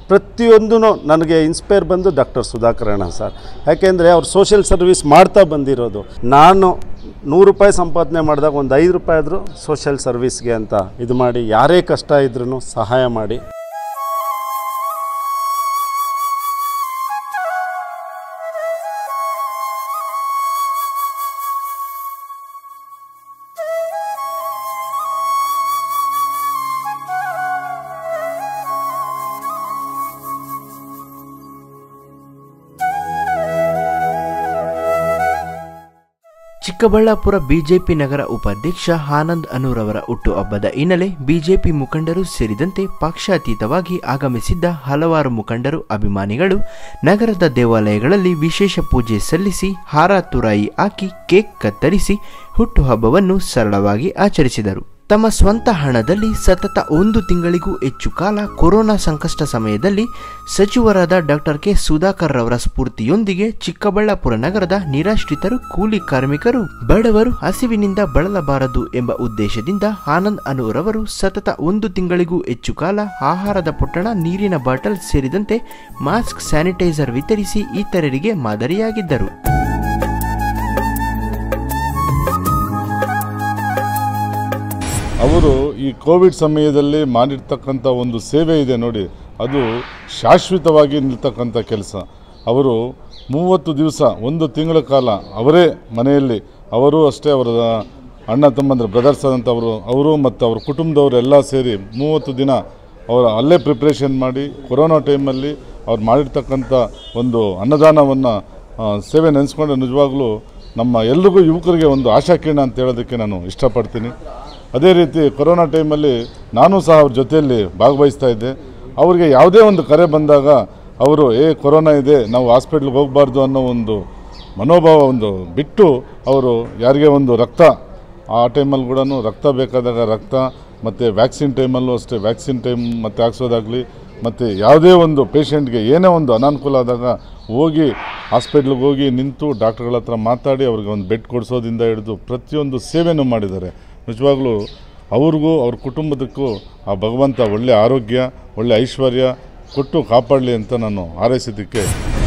ಪ್ರತಿಯೊಂದೂ ನನಗೆ ಇನ್ಸ್ಪೈರ್ ಬಂದು ಡಾಕ್ಟರ್ ಸುಧಾಕರಣ ಸರ್ ಯಾಕೆಂದರೆ ಅವ್ರು ಸೋಷಿಯಲ್ ಸರ್ವಿಸ್ ಮಾಡ್ತಾ ಬಂದಿರೋದು ನಾನು ನೂರು ರೂಪಾಯಿ ಸಂಪಾದನೆ ಮಾಡಿದಾಗ ಒಂದು ಐದು ರೂಪಾಯಿ ಆದರೂ ಸೋಷಿಯಲ್ ಸರ್ವಿಸ್ಗೆ ಅಂತ ಇದು ಮಾಡಿ ಯಾರೇ ಕಷ್ಟ ಇದ್ರೂ ಸಹಾಯ ಮಾಡಿ ಚಿಕ್ಕಬಳ್ಳಾಪುರ ಬಿಜೆಪಿ ನಗರ ಉಪಾಧ್ಯಕ್ಷ ಆನಂದ್ ಅನೂರವರ ಹುಟ್ಟುಹಬ್ಬದ ಹಿನ್ನೆಲೆ ಬಿಜೆಪಿ ಮುಖಂಡರು ಸೇರಿದಂತೆ ಪಕ್ಷಾತೀತವಾಗಿ ಆಗಮಿಸಿದ್ದ ಹಲವಾರು ಮುಖಂಡರು ಅಭಿಮಾನಿಗಳು ನಗರದ ದೇವಾಲಯಗಳಲ್ಲಿ ವಿಶೇಷ ಪೂಜೆ ಸಲ್ಲಿಸಿ ಹಾರ ತುರಾಯಿ ಹಾಕಿ ಕೇಕ್ ಕತ್ತರಿಸಿ ಹುಟ್ಟುಹಬ್ಬವನ್ನು ಸರಳವಾಗಿ ಆಚರಿಸಿದರು ತಮ್ಮ ಸ್ವಂತ ಹಣದಲ್ಲಿ ಸತತ ಒಂದು ತಿಂಗಳಿಗೂ ಹೆಚ್ಚು ಕಾಲ ಕೊರೋನಾ ಸಂಕಷ್ಟ ಸಮಯದಲ್ಲಿ ಸಚಿವರಾದ ಡಾಕ್ಟರ್ ಕೆ ಸುಧಾಕರ್ ರವರ ಸ್ಫೂರ್ತಿಯೊಂದಿಗೆ ಚಿಕ್ಕಬಳ್ಳಾಪುರ ನಗರದ ನಿರಾಶ್ರಿತರು ಕೂಲಿ ಕಾರ್ಮಿಕರು ಬಡವರು ಹಸಿವಿನಿಂದ ಬಳಲಬಾರದು ಎಂಬ ಉದ್ದೇಶದಿಂದ ಆನಂದ್ ಅನುರವರು ಸತತ ಒಂದು ತಿಂಗಳಿಗೂ ಹೆಚ್ಚು ಕಾಲ ಆಹಾರದ ಪೊಟ್ಟಣ ನೀರಿನ ಬಾಟಲ್ ಸೇರಿದಂತೆ ಮಾಸ್ಕ್ ಸ್ಯಾನಿಟೈಸರ್ ವಿತರಿಸಿ ಇತರರಿಗೆ ಮಾದರಿಯಾಗಿದ್ದರು ಅವರು ಈ ಕೋವಿಡ್ ಸಮಯದಲ್ಲಿ ಮಾಡಿರ್ತಕ್ಕಂಥ ಒಂದು ಸೇವೆ ಇದೆ ನೋಡಿ ಅದು ಶಾಶ್ವತವಾಗಿ ನಿಲ್ತಕ್ಕಂಥ ಕೆಲಸ ಅವರು ಮೂವತ್ತು ದಿವಸ ಒಂದು ತಿಂಗಳ ಕಾಲ ಅವರೇ ಮನೆಯಲ್ಲಿ ಅವರು ಅಷ್ಟೇ ಅವರ ಅಣ್ಣ ತಮ್ಮಂದ್ರ ಬ್ರದರ್ಸ್ ಆದಂಥವರು ಅವರು ಮತ್ತು ಅವ್ರ ಕುಟುಂಬದವರು ಎಲ್ಲ ಸೇರಿ ಮೂವತ್ತು ದಿನ ಅವರು ಅಲ್ಲೇ ಪ್ರಿಪ್ರೇಷನ್ ಮಾಡಿ ಕೊರೋನಾ ಟೈಮಲ್ಲಿ ಅವ್ರು ಮಾಡಿರ್ತಕ್ಕಂಥ ಒಂದು ಅನ್ನದಾನವನ್ನು ಸೇವೆ ನೆನೆಸ್ಕೊಂಡು ನಿಜವಾಗ್ಲೂ ನಮ್ಮ ಎಲ್ರಿಗೂ ಯುವಕರಿಗೆ ಒಂದು ಆಶಾಕಿರಣ ಅಂತ ಹೇಳೋದಕ್ಕೆ ನಾನು ಇಷ್ಟಪಡ್ತೀನಿ ಅದೇ ರೀತಿ ಕೊರೋನಾ ಟೈಮಲ್ಲಿ ನಾನು ಸಹ ಅವ್ರ ಜೊತೆಯಲ್ಲಿ ಭಾಗವಹಿಸ್ತಾ ಇದ್ದೆ ಅವರಿಗೆ ಯಾವುದೇ ಒಂದು ಕರೆ ಬಂದಾಗ ಅವರು ಏ ಕೊರೋನಾ ಇದೆ ನಾವು ಹಾಸ್ಪಿಟ್ಲಿಗೆ ಹೋಗಬಾರ್ದು ಅನ್ನೋ ಒಂದು ಮನೋಭಾವ ಒಂದು ಬಿಟ್ಟು ಅವರು ಯಾರಿಗೆ ಒಂದು ರಕ್ತ ಆ ಟೈಮಲ್ಲಿ ಕೂಡ ರಕ್ತ ಬೇಕಾದಾಗ ರಕ್ತ ಮತ್ತು ವ್ಯಾಕ್ಸಿನ್ ಟೈಮಲ್ಲೂ ಅಷ್ಟೇ ವ್ಯಾಕ್ಸಿನ್ ಟೈಮ್ ಮತ್ತು ಹಾಕ್ಸೋದಾಗಲಿ ಮತ್ತು ಯಾವುದೇ ಒಂದು ಪೇಷಂಟ್ಗೆ ಏನೇ ಒಂದು ಅನಾನುಕೂಲ ಆದಾಗ ಹೋಗಿ ಹಾಸ್ಪಿಟ್ಲಿಗೆ ಹೋಗಿ ನಿಂತು ಡಾಕ್ಟ್ರುಗಳ ಹತ್ರ ಮಾತಾಡಿ ಅವ್ರಿಗೆ ಒಂದು ಬೆಡ್ ಕೊಡಿಸೋದಿಂದ ಹಿಡಿದು ಪ್ರತಿಯೊಂದು ಸೇವೆನೂ ಮಾಡಿದ್ದಾರೆ ನಿಜವಾಗ್ಲೂ ಅವ್ರಿಗೂ ಅವ್ರ ಕುಟುಂಬದಕ್ಕೂ ಆ ಭಗವಂತ ಒಳ್ಳೆಯ ಆರೋಗ್ಯ ಒಳ್ಳೆಯ ಐಶ್ವರ್ಯ ಕೊಟ್ಟು ಕಾಪಾಡಲಿ ಅಂತ ನಾನು ಹಾರೈಸಿದ್ದಕ್ಕೆ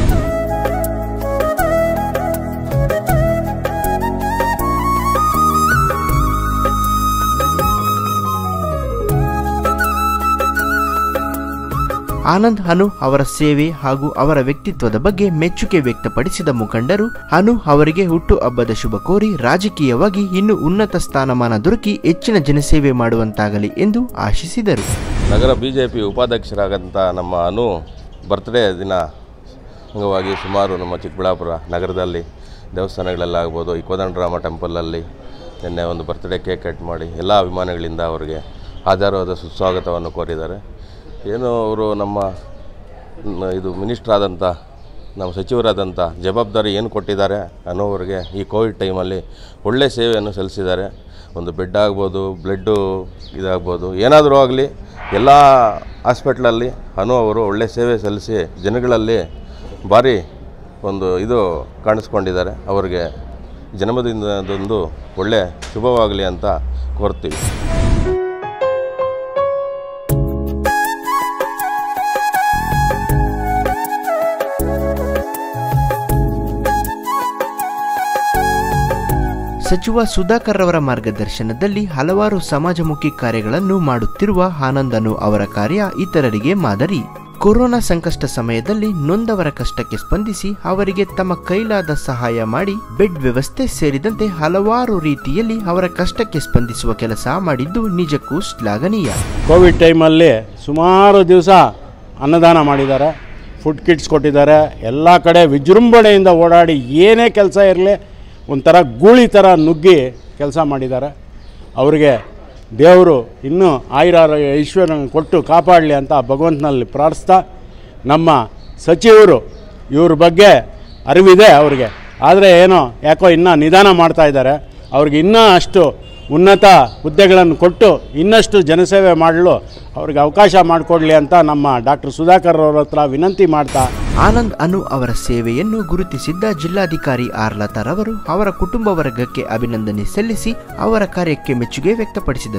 ಆನಂದ್ ಅನು ಅವರ ಸೇವೆ ಹಾಗೂ ಅವರ ವ್ಯಕ್ತಿತ್ವದ ಬಗ್ಗೆ ಮೆಚ್ಚುಗೆ ವ್ಯಕ್ತಪಡಿಸಿದ ಮುಖಂಡರು ಅನು ಅವರಿಗೆ ಹುಟ್ಟು ಹಬ್ಬದ ಶುಭ ಕೋರಿ ರಾಜಕೀಯವಾಗಿ ಇನ್ನೂ ಉನ್ನತ ಸ್ಥಾನಮಾನ ದೊರಕಿ ಹೆಚ್ಚಿನ ಜನಸೇವೆ ಮಾಡುವಂತಾಗಲಿ ಎಂದು ಆಶಿಸಿದರು ನಗರ ಬಿ ಜೆ ಪಿ ಉಪಾಧ್ಯಕ್ಷರಾಗಂಥ ನಮ್ಮ ಅನು ಬರ್ತ್ಡೇ ದಿನ ಅಂಗವಾಗಿ ಸುಮಾರು ನಮ್ಮ ಚಿಕ್ಕಬಳ್ಳಾಪುರ ನಗರದಲ್ಲಿ ದೇವಸ್ಥಾನಗಳಲ್ಲಾಗ್ಬೋದು ಈ ಕೋದಂಡರಾಮ ಟೆಂಪಲಲ್ಲಿ ನಿನ್ನೆ ಒಂದು ಬರ್ತ್ಡೇ ಕೇಕ್ ಕಟ್ ಮಾಡಿ ಎಲ್ಲ ಅಭಿಮಾನಿಗಳಿಂದ ಅವರಿಗೆ ಆಧಾರವಾದ ಸುಸ್ವಾಗತವನ್ನು ಕೋರಿದ್ದಾರೆ ಏನು ಅವರು ನಮ್ಮ ನ- ಇದು ಮಿನಿಸ್ಟ್ರ್ ಆದಂಥ ನಮ್ಮ ಸಚಿವರಾದಂಥ ಜವಾಬ್ದಾರಿ ಏನು ಕೊಟ್ಟಿದ್ದಾರೆ ಅನ್ನೋವರಿಗೆ ಈ ಕೋವಿಡ್ ಟೈಮಲ್ಲಿ ಒಳ್ಳೆಯ ಸೇವೆಯನ್ನು ಸಲ್ಲಿಸಿದ್ದಾರೆ ಒಂದು ಬೆಡ್ ಆಗ್ಬೋದು ಬ್ಲಡ್ಡು ಇದಾಗ್ಬೋದು ಏನಾದರೂ ಆಗಲಿ ಎಲ್ಲ ಹಾಸ್ಪಿಟ್ಲಲ್ಲಿ ಅನು ಅವರು ಒಳ್ಳೆಯ ಸೇವೆ ಸಲ್ಲಿಸಿ ಜನಗಳಲ್ಲಿ ಭಾರಿ ಒಂದು ಇದು ಕಾಣಿಸ್ಕೊಂಡಿದ್ದಾರೆ ಅವರಿಗೆ ಜನ್ಮದಿನದೊಂದು ಒಳ್ಳೆಯ ಶುಭವಾಗಲಿ ಅಂತ ಕೋರ್ತೀವಿ ಸಚಿವ ಸುಧಾಕರ್ ರವರ ಮಾರ್ಗದರ್ಶನದಲ್ಲಿ ಹಲವಾರು ಸಮಾಜಮುಖಿ ಕಾರ್ಯಗಳನ್ನು ಮಾಡುತ್ತಿರುವ ಆನಂದನು ಅವರ ಕಾರ್ಯ ಇತರರಿಗೆ ಮಾದರಿ ಕೊರೋನಾ ಸಂಕಷ್ಟ ಸಮಯದಲ್ಲಿ ನೊಂದವರ ಕಷ್ಟಕ್ಕೆ ಸ್ಪಂದಿಸಿ ಅವರಿಗೆ ತಮ್ಮ ಕೈಲಾದ ಸಹಾಯ ಮಾಡಿ ಬೆಡ್ ವ್ಯವಸ್ಥೆ ಸೇರಿದಂತೆ ಹಲವಾರು ರೀತಿಯಲ್ಲಿ ಅವರ ಕಷ್ಟಕ್ಕೆ ಸ್ಪಂದಿಸುವ ಕೆಲಸ ಮಾಡಿದ್ದು ನಿಜಕ್ಕೂ ಶ್ಲಾಘನೀಯ ಕೋವಿಡ್ ಟೈಮಲ್ಲಿ ಸುಮಾರು ದಿವಸ ಅನ್ನದಾನ ಮಾಡಿದ್ದಾರೆ ಫುಡ್ ಕಿಟ್ಸ್ ಕೊಟ್ಟಿದ್ದಾರೆ ಎಲ್ಲ ಕಡೆ ವಿಜೃಂಭಣೆಯಿಂದ ಓಡಾಡಿ ಏನೇ ಕೆಲಸ ಇರಲಿ ಒಂಥರ ಗೂಳಿ ಥರ ನುಗ್ಗಿ ಕೆಲಸ ಮಾಡಿದ್ದಾರೆ ಅವರಿಗೆ ದೇವರು ಇನ್ನೂ ಆಯುರ ಐಶ್ವರ್ಯ ಕೊಟ್ಟು ಕಾಪಾಡಲಿ ಅಂತ ಭಗವಂತನಲ್ಲಿ ಪ್ರಾರ್ಥಿಸ್ತಾ ನಮ್ಮ ಸಚಿವರು ಇವ್ರ ಬಗ್ಗೆ ಅರಿವಿದೆ ಅವ್ರಿಗೆ ಆದರೆ ಏನೋ ಯಾಕೋ ಇನ್ನೂ ನಿಧಾನ ಮಾಡ್ತಾ ಇದ್ದಾರೆ ಅವ್ರಿಗೆ ಇನ್ನೂ ಅಷ್ಟು ಉನ್ನತ ಹುದ್ದೆಗಳನ್ನು ಕೊಟ್ಟು ಇನ್ನಷ್ಟು ಜನಸೇವೆ ಮಾಡಲು ಅವ್ರಿಗೆ ಅವಕಾಶ ಮಾಡಿಕೊಡ್ಲಿ ಅಂತ ನಮ್ಮ ಡಾಕ್ಟರ್ ಸುಧಾಕರ್ ಅವ್ರ ಹತ್ರ ವಿನಂತಿ ಮಾಡ್ತಾ ಆನಂದ್ ಅನು ಅವರ ಸೇವೆಯನ್ನು ಗುರುತಿಸಿದ್ದ ಜಿಲ್ಲಾಧಿಕಾರಿ ಆರ್ ಲತಾರವರು ಅವರ ಕುಟುಂಬ ವರ್ಗಕ್ಕೆ ಅಭಿನಂದನೆ ಸಲ್ಲಿಸಿ ಅವರ ಕಾರ್ಯಕ್ಕೆ ಮೆಚ್ಚುಗೆ ವ್ಯಕ್ತಪಡಿಸಿದರು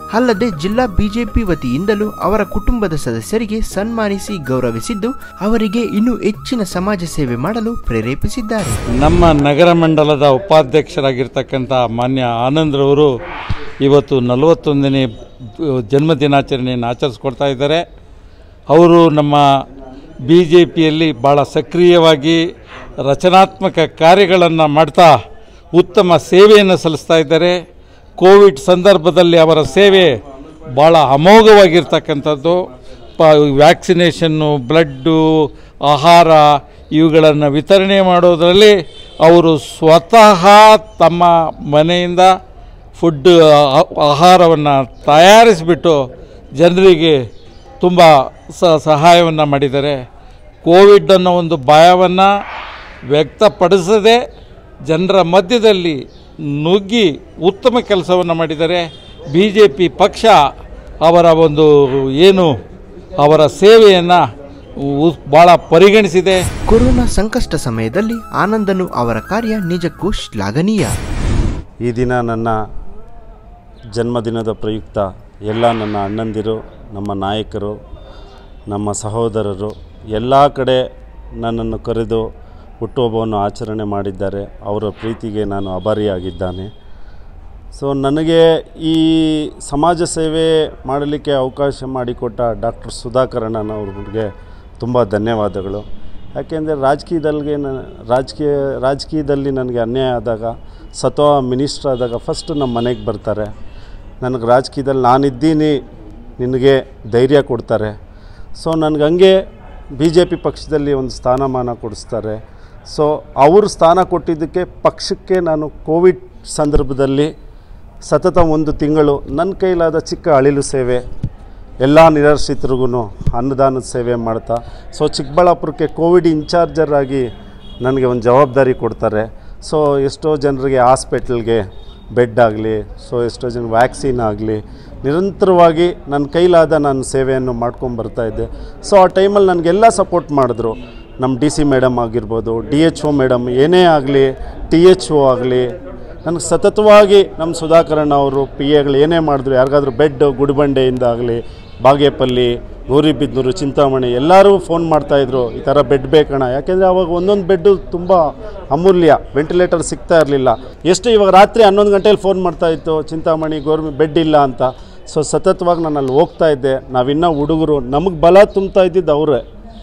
ಅಲ್ಲದೆ ಜಿಲ್ಲಾ ಬಿಜೆಪಿ ವತಿಯಿಂದಲೂ ಅವರ ಕುಟುಂಬದ ಸದಸ್ಯರಿಗೆ ಸನ್ಮಾನಿಸಿ ಗೌರವಿಸಿದ್ದು ಅವರಿಗೆ ಇನ್ನೂ ಹೆಚ್ಚಿನ ಸಮಾಜ ಸೇವೆ ಮಾಡಲು ಪ್ರೇರೇಪಿಸಿದ್ದಾರೆ ನಮ್ಮ ನಗರ ಮಂಡಲದ ಉಪಾಧ್ಯಕ್ಷರಾಗಿರ್ತಕ್ಕಂಥ ಮಾನ್ಯ ಆನಂದ್ರವರು ಇವತ್ತು ನಲವತ್ತೊಂದನೇ ಜನ್ಮ ದಿನಾಚರಣೆಯನ್ನು ಆಚರಿಸ್ಕೊಡ್ತಾ ಇದ್ದಾರೆ ಅವರು ನಮ್ಮ ಬಿ ಜೆ ಪಿಯಲ್ಲಿ ಭಾಳ ಸಕ್ರಿಯವಾಗಿ ರಚನಾತ್ಮಕ ಕಾರ್ಯಗಳನ್ನು ಮಾಡ್ತಾ ಉತ್ತಮ ಸೇವೆಯನ್ನು ಸಲ್ಲಿಸ್ತಾ ಇದ್ದಾರೆ ಕೋವಿಡ್ ಸಂದರ್ಭದಲ್ಲಿ ಅವರ ಸೇವೆ ಭಾಳ ಅಮೋಘವಾಗಿರ್ತಕ್ಕಂಥದ್ದು ಪ ವ್ಯಾಕ್ಸಿನೇಷನ್ನು ಬ್ಲಡ್ಡು ಆಹಾರ ಇವುಗಳನ್ನು ವಿತರಣೆ ಮಾಡೋದರಲ್ಲಿ ಅವರು ಸ್ವತಃ ತಮ್ಮ ಮನೆಯಿಂದ ಫುಡ್ ಆಹಾರವನ್ನು ತಯಾರಿಸಿಬಿಟ್ಟು ಜನರಿಗೆ ತುಂಬ ಸ ಸಹಾಯವನ್ನು ಮಾಡಿದ್ದಾರೆ ಕೋವಿಡ್ ಅನ್ನೋ ಒಂದು ಭಯವನ್ನು ವ್ಯಕ್ತಪಡಿಸದೆ ಜನರ ಮಧ್ಯದಲ್ಲಿ ನುಗ್ಗಿ ಉತ್ತಮ ಕೆಲಸವನ್ನು ಮಾಡಿದ್ದಾರೆ ಬಿ ಜೆ ಪಿ ಪಕ್ಷ ಅವರ ಒಂದು ಏನು ಅವರ ಸೇವೆಯನ್ನು ಭಾಳ ಪರಿಗಣಿಸಿದೆ ಕೊರೋನಾ ಸಂಕಷ್ಟ ಸಮಯದಲ್ಲಿ ಆನಂದನು ಅವರ ಕಾರ್ಯ ನಿಜಕ್ಕೂ ಶ್ಲಾಘನೀಯ ಈ ದಿನ ನನ್ನ ಜನ್ಮದಿನದ ಪ್ರಯುಕ್ತ ಎಲ್ಲ ನನ್ನ ಅಣ್ಣಂದಿರು ನಮ್ಮ ನಾಯಕರು ನಮ್ಮ ಸಹೋದರರು ಎಲ್ಲ ಕಡೆ ನನ್ನನ್ನು ಕರೆದು ಹುಟ್ಟುಹಬ್ಬವನ್ನು ಆಚರಣೆ ಮಾಡಿದ್ದಾರೆ ಅವರ ಪ್ರೀತಿಗೆ ನಾನು ಆಭಾರಿಯಾಗಿದ್ದಾನೆ ಸೊ ನನಗೆ ಈ ಸಮಾಜ ಸೇವೆ ಮಾಡಲಿಕ್ಕೆ ಅವಕಾಶ ಮಾಡಿಕೊಟ್ಟ ಡಾಕ್ಟರ್ ಸುಧಾಕರಣ್ಣನವ್ರಿಗೆ ತುಂಬ ಧನ್ಯವಾದಗಳು ಯಾಕೆಂದರೆ ರಾಜಕೀಯದಲ್ಲಿಗೆ ನ ರಾಜಕೀಯ ರಾಜಕೀಯದಲ್ಲಿ ನನಗೆ ಅನ್ಯಾಯ ಆದಾಗ ಸತ್ವ ಮಿನಿಸ್ಟ್ರ್ ಆದಾಗ ಫಸ್ಟ್ ನಮ್ಮ ಮನೆಗೆ ಬರ್ತಾರೆ ನನಗೆ ರಾಜಕೀಯದಲ್ಲಿ ನಾನಿದ್ದೀನಿ ನಿನಗೆ ಧೈರ್ಯ ಕೊಡ್ತಾರೆ ಸೊ ನನಗೆ ಹಂಗೆ ಬಿ ಜೆ ಪಿ ಪಕ್ಷದಲ್ಲಿ ಒಂದು ಸ್ಥಾನಮಾನ ಕೊಡಿಸ್ತಾರೆ ಸೊ ಅವರು ಸ್ಥಾನ ಕೊಟ್ಟಿದ್ದಕ್ಕೆ ಪಕ್ಷಕ್ಕೆ ನಾನು ಕೋವಿಡ್ ಸಂದರ್ಭದಲ್ಲಿ ಸತತ ಒಂದು ತಿಂಗಳು ನನ್ನ ಕೈಲಾದ ಚಿಕ್ಕ ಅಳಿಲು ಸೇವೆ ಎಲ್ಲ ನಿರಾಶ್ರಿತರಿಗೂ ಅನ್ನದಾನದ ಸೇವೆ ಮಾಡ್ತಾ ಸೊ ಚಿಕ್ಕಬಳ್ಳಾಪುರಕ್ಕೆ ಕೋವಿಡ್ ಇನ್ಚಾರ್ಜರ್ ಆಗಿ ನನಗೆ ಒಂದು ಜವಾಬ್ದಾರಿ ಕೊಡ್ತಾರೆ ಸೊ ಎಷ್ಟೋ ಜನರಿಗೆ ಹಾಸ್ಪಿಟ್ಲ್ಗೆ ಬೆಡ್ ಆಗಲಿ ಸೊ ಎಷ್ಟೋ ಜನ ವ್ಯಾಕ್ಸಿನ್ ಆಗಲಿ ನಿರಂತರವಾಗಿ ನನ್ನ ಕೈಲಾದ ನಾನು ಸೇವೆಯನ್ನು ಮಾಡ್ಕೊಂಡು ಬರ್ತಾಯಿದ್ದೆ ಸೊ ಆ ಟೈಮಲ್ಲಿ ನನಗೆಲ್ಲ ಸಪೋರ್ಟ್ ಮಾಡಿದ್ರು ನಮ್ಮ ಡಿ ಸಿ ಮೇಡಮ್ ಆಗಿರ್ಬೋದು ಡಿ ಎಚ್ ಒ ಮೇಡಮ್ ಏನೇ ಆಗಲಿ ಟಿ ಎಚ್ ಒ ಆಗಲಿ ನನಗೆ ಸತತವಾಗಿ ನಮ್ಮ ಸುಧಾಕರಣ್ಣ ಅವರು ಪಿ ಎಗಳು ಏನೇ ಮಾಡಿದ್ರು ಯಾರಿಗಾದ್ರೂ ಬೆಡ್ ಗುಡಿಬಂಡೆಯಿಂದ ಆಗಲಿ ಬಾಗೇಪಲ್ಲಿ ಗೌರಿಬಿದ್ನೂರು ಚಿಂತಾಮಣಿ ಎಲ್ಲರೂ ಫೋನ್ ಮಾಡ್ತಾಯಿದ್ರು ಈ ಥರ ಬೆಡ್ ಬೇಕಣ್ಣ ಯಾಕೆಂದರೆ ಅವಾಗ ಒಂದೊಂದು ಬೆಡ್ಡು ತುಂಬ ಅಮೂಲ್ಯ ವೆಂಟಿಲೇಟರ್ ಸಿಗ್ತಾ ಇರಲಿಲ್ಲ ಎಷ್ಟು ಇವಾಗ ರಾತ್ರಿ ಹನ್ನೊಂದು ಗಂಟೆಲಿ ಫೋನ್ ಮಾಡ್ತಾಯಿತ್ತು ಚಿಂತಾಮಣಿ ಗೌರ್ಮಿ ಬೆಡ್ ಇಲ್ಲ ಅಂತ ಸೊ ಸತತವಾಗಿ ನಾನು ಅಲ್ಲಿ ಹೋಗ್ತಾ ಇದ್ದೆ ನಾವಿನ್ನೂ ಹುಡುಗರು ನಮಗೆ ಬಲ ತುಂಬ್ತಾ ಇದ್ದಿದ್ದು ಅವರೇ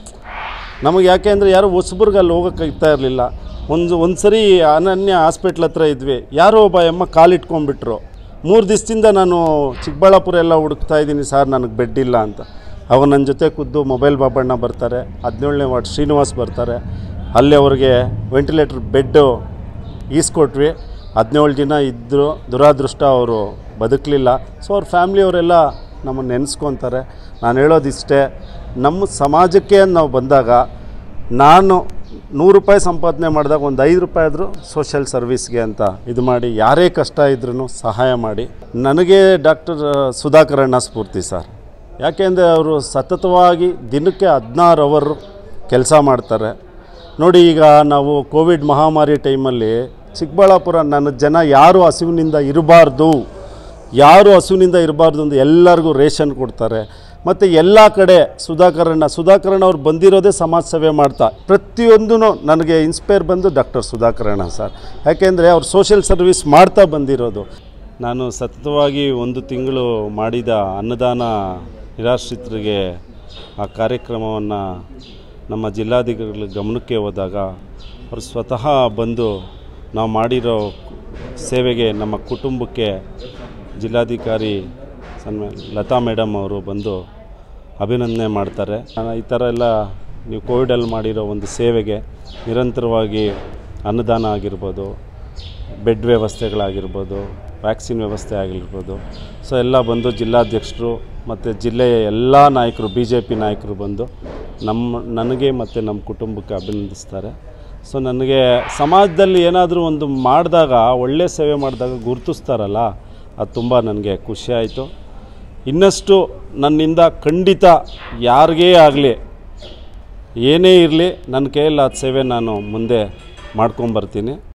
ನಮಗೆ ಯಾಕೆ ಅಂದರೆ ಯಾರು ಹೊಸಬ್ರಿಗೆ ಅಲ್ಲಿ ಹೋಗೋಕೆ ಇರ್ತಾ ಇರಲಿಲ್ಲ ಒಂದು ಒಂದು ಸರಿ ಅನನ್ಯ ಹಾಸ್ಪಿಟ್ಲ್ ಹತ್ರ ಇದ್ವಿ ಯಾರೋ ಒಬ್ಬ ಅಮ್ಮ ಕಾಲಿಟ್ಕೊಂಡ್ಬಿಟ್ರು ಮೂರು ದಿವಸದಿಂದ ನಾನು ಚಿಕ್ಕಬಳ್ಳಾಪುರ ಎಲ್ಲ ಹುಡುಕ್ತಾ ಇದ್ದೀನಿ ಸರ್ ನನಗೆ ಬೆಡ್ ಇಲ್ಲ ಅಂತ ಅವಾಗ ನನ್ನ ಜೊತೆ ಖುದ್ದು ಮೊಬೈಲ್ ಬಾಬಣ್ಣ ಬರ್ತಾರೆ ಹದಿನೇಳನೇ ವಾರ್ಡ್ ಶ್ರೀನಿವಾಸ್ ಬರ್ತಾರೆ ಅಲ್ಲಿ ಅವ್ರಿಗೆ ವೆಂಟಿಲೇಟರ್ ಬೆಡ್ಡು ಈಸ್ಕೊಟ್ವಿ ಹದಿನೇಳು ದಿನ ಇದ್ದರು ದುರಾದೃಷ್ಟ ಅವರು ಬದುಕಲಿಲ್ಲ ಸೊ ಅವ್ರ ಫ್ಯಾಮ್ಲಿಯವರೆಲ್ಲ ನಮ್ಮನ್ನು ನೆನೆಸ್ಕೊತಾರೆ ನಾನು ಹೇಳೋದಿಷ್ಟೇ ನಮ್ಮ ಸಮಾಜಕ್ಕೆ ನಾವು ಬಂದಾಗ ನಾನು ನೂರು ರೂಪಾಯಿ ಸಂಪಾದನೆ ಮಾಡಿದಾಗ ಒಂದು ಐದು ರೂಪಾಯಿ ಆದರೂ ಸೋಷಿಯಲ್ ಸರ್ವಿಸ್ಗೆ ಅಂತ ಇದು ಮಾಡಿ ಯಾರೇ ಕಷ್ಟ ಇದ್ರೂ ಸಹಾಯ ಮಾಡಿ ನನಗೆ ಡಾಕ್ಟರ್ ಸುಧಾಕರಣ್ಣ ಸ್ಫೂರ್ತಿ ಸರ್ ಯಾಕೆಂದರೆ ಅವರು ಸತತವಾಗಿ ದಿನಕ್ಕೆ ಹದಿನಾರು ಅವರು ಕೆಲಸ ಮಾಡ್ತಾರೆ ನೋಡಿ ಈಗ ನಾವು ಕೋವಿಡ್ ಮಹಾಮಾರಿ ಟೈಮಲ್ಲಿ ಚಿಕ್ಕಬಳ್ಳಾಪುರ ನನ್ನ ಜನ ಯಾರು ಹಸಿವಿನಿಂದ ಇರಬಾರ್ದು ಯಾರು ಹಸುವಿನಿಂದ ಇರಬಾರ್ದು ಅಂತ ಎಲ್ಲರಿಗೂ ರೇಷನ್ ಕೊಡ್ತಾರೆ ಮತ್ತು ಎಲ್ಲ ಕಡೆ ಸುಧಾಕರಣ್ಣ ಸುಧಾಕರಣ್ಣ ಅವ್ರು ಬಂದಿರೋದೇ ಸಮಾಜ ಸೇವೆ ಮಾಡ್ತಾ ಪ್ರತಿಯೊಂದೂ ನನಗೆ ಇನ್ಸ್ಪೈರ್ ಬಂದು ಡಾಕ್ಟರ್ ಸುಧಾಕರಣ್ಣ ಸರ್ ಯಾಕೆಂದರೆ ಅವ್ರು ಸೋಷಿಯಲ್ ಸರ್ವಿಸ್ ಮಾಡ್ತಾ ಬಂದಿರೋದು ನಾನು ಸತತವಾಗಿ ಒಂದು ತಿಂಗಳು ಮಾಡಿದ ಅನ್ನದಾನ ನಿರಾಶ್ರಿತರಿಗೆ ಆ ಕಾರ್ಯಕ್ರಮವನ್ನು ನಮ್ಮ ಜಿಲ್ಲಾಧಿಕಾರಿಗಳ ಗಮನಕ್ಕೆ ಹೋದಾಗ ಅವರು ಸ್ವತಃ ಬಂದು ನಾವು ಮಾಡಿರೋ ಸೇವೆಗೆ ನಮ್ಮ ಕುಟುಂಬಕ್ಕೆ ಜಿಲ್ಲಾಧಿಕಾರಿ ಸನ್ಮಾ ಲತಾ ಮೇಡಮ್ ಅವರು ಬಂದು ಅಭಿನಂದನೆ ಮಾಡ್ತಾರೆ ನಾನು ಈ ಥರ ಎಲ್ಲ ನೀವು ಕೋವಿಡಲ್ಲಿ ಮಾಡಿರೋ ಒಂದು ಸೇವೆಗೆ ನಿರಂತರವಾಗಿ ಅನ್ನದಾನ ಆಗಿರ್ಬೋದು ಬೆಡ್ ವ್ಯವಸ್ಥೆಗಳಾಗಿರ್ಬೋದು ವ್ಯಾಕ್ಸಿನ್ ವ್ಯವಸ್ಥೆ ಆಗಿರ್ಬೋದು ಸೊ ಎಲ್ಲ ಬಂದು ಜಿಲ್ಲಾಧ್ಯಕ್ಷರು ಮತ್ತು ಜಿಲ್ಲೆಯ ಎಲ್ಲ ನಾಯಕರು ಬಿ ಜೆ ಪಿ ನಾಯಕರು ಬಂದು ನಮ್ಮ ನನಗೆ ಮತ್ತು ನಮ್ಮ ಕುಟುಂಬಕ್ಕೆ ಅಭಿನಂದಿಸ್ತಾರೆ ಸೊ ನನಗೆ ಸಮಾಜದಲ್ಲಿ ಏನಾದರೂ ಒಂದು ಮಾಡಿದಾಗ ಒಳ್ಳೆಯ ಸೇವೆ ಮಾಡಿದಾಗ ಗುರುತಿಸ್ತಾರಲ್ಲ ಅದು ತುಂಬ ನನಗೆ ಖುಷಿಯಾಯಿತು ಇನ್ನಷ್ಟು ನನ್ನಿಂದ ಖಂಡಿತ ಯಾರಿಗೇ ಆಗಲಿ ಏನೇ ಇರಲಿ ನನ್ನ ಕೈಯಲ್ಲಿ ಆ ಸೇವೆ ನಾನು ಮುಂದೆ ಮಾಡ್ಕೊಂಬರ್ತೀನಿ